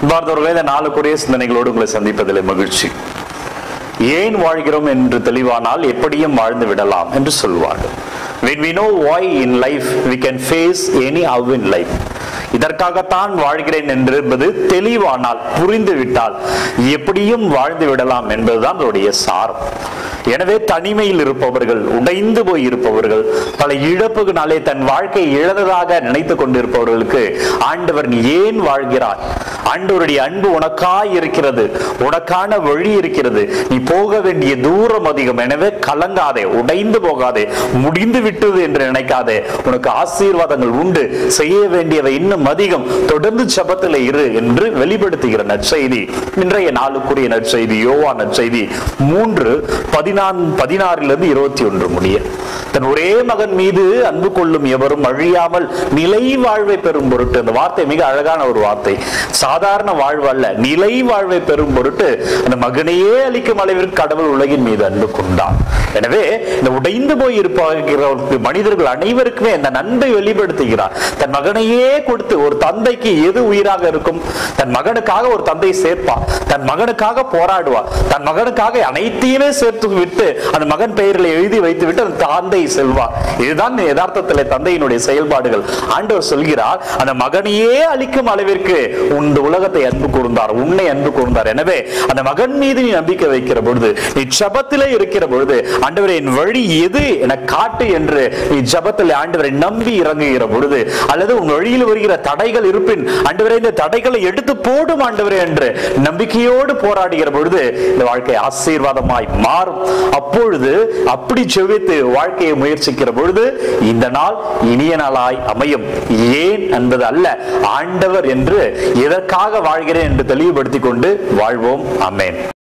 பார்த்தவர்களே இந்த நாளுக்குரிய சிந்தனைகளோடு உங்களை சந்திப்பதில் மகிழ்ச்சி ஏன் வாழ்கிறோம் என்று தெளிவானால் எப்படியும் வாழ்ந்து விடலாம் என்று சொல்வார்கள் when we know why in life we can face any how in life இதற்காகத்தான் வாழ்கிறேன் என்பது தெளிவானால் புரிந்து விட்டால் எப்படியும் வாழ்ந்து விடலாம் என்பதுதான் அவருடைய சாரம் எனவே தனிமையில் இருப்பவர்கள் உடைந்து போய் இருப்பவர்கள் பல இழப்புகளாலே தன் வாழ்க்கை இழந்ததாக நினைத்துக் கொண்டிருப்பவர்களுக்கு ஆண்டவர் நீ ஏன் வாழ்கிறாய் ஆண்டவருடைய அன்பு உனக்காய் இருக்கிறது உனக்கான வழி இருக்கிறது நீ போக வேண்டிய தூரம் அதிகம் எனவே கலங்காதே உடைந்து போகாதே முடிந்து விட்டது என்று நினைக்காதே உனக்கு ஆசீர்வாதங்கள் உண்டு செய்ய வேண்டியவை இன்னும் அதிகம் தொடர்ந்து ஜபத்தில் இரு என்று வெளிப்படுத்துகிற நற்செய்தி இன்றைய நாளுக்குரிய நற்செய்தி யோவா நற்செய்தி மூன்று பதினான் பதினாறிலிருந்து இருபத்தி ஒன்று முடிய தன் ஒரே மகன் மீது அன்பு கொள்ளும் எவரும் அழியாமல் நிலை வாழ்வை பெறும் பொருட்டு அந்த வார்த்தை மிக அழகான ஒரு வார்த்தை சாதாரண வாழ்வு அல்ல நிலை வாழ்வை பெறும் பொருட்டு அந்த மகனையே அளிக்கும் அளவிற்கு கடவுள் உலகின் மீது அன்பு கொண்டான் எனவே இந்த உடைந்து போய் இருப்பவர்களுக்கு மனிதர்கள் அனைவருக்குமே இந்த நன்மை வெளிப்படுத்துகிறார் தன் மகனையே கொடுத்து ஒரு தந்தைக்கு எது உயிராக இருக்கும் தன் மகனுக்காக ஒரு தந்தை சேர்ப்பார் தன் மகனுக்காக போராடுவார் தன் மகனுக்காக அனைத்தையுமே சேர்த்து விட்டு அந்த மகன் பெயரில் எழுதி வைத்து விட்டு அந்த தந்தை செல்வார் இதுதான் யதார்த்தத்தில் தந்தையினுடைய செயல்பாடுகள் ஆண்டவர் சொல்கிறார் அந்த மகனையே அளிக்கும் அளவிற்கு இந்த உலகத்தை அன்பு கூர்ந்தார் உன்னை அன்பு கூர்ந்தார் எனவே அந்த மகன் மீது நீ நம்பிக்கை வைக்கிற பொழுது நீ ஜபத்திலே இருக்கிற பொழுது ஆண்டவரே என் வழி எது என காட்டு என்று நீ ஜபத்தில் ஆண்டவரை நம்பி இறங்குகிற பொழுது அல்லது உன் வழியில் வருகிற தடைகள் இருப்பின் ஆண்டவரே இந்த தடைகளை எடுத்து போடும் ஆண்டவரே என்று நம்பிக்கையோடு போராடுகிற பொழுது இந்த வாழ்க்கை ஆசீர்வாதமாய் மாறும் அப்பொழுது அப்படி செவித்து வாழ்க்கையை முயற்சிக்கிற பொழுது இந்த நாள் இனிய நாளாய் அமையும் ஏன் என்பது அல்ல ஆண்டவர் என்று எதற்காக வாழ்கிறேன் என்று தெளிவுபடுத்திக் கொண்டு வாழ்வோம் அமேன்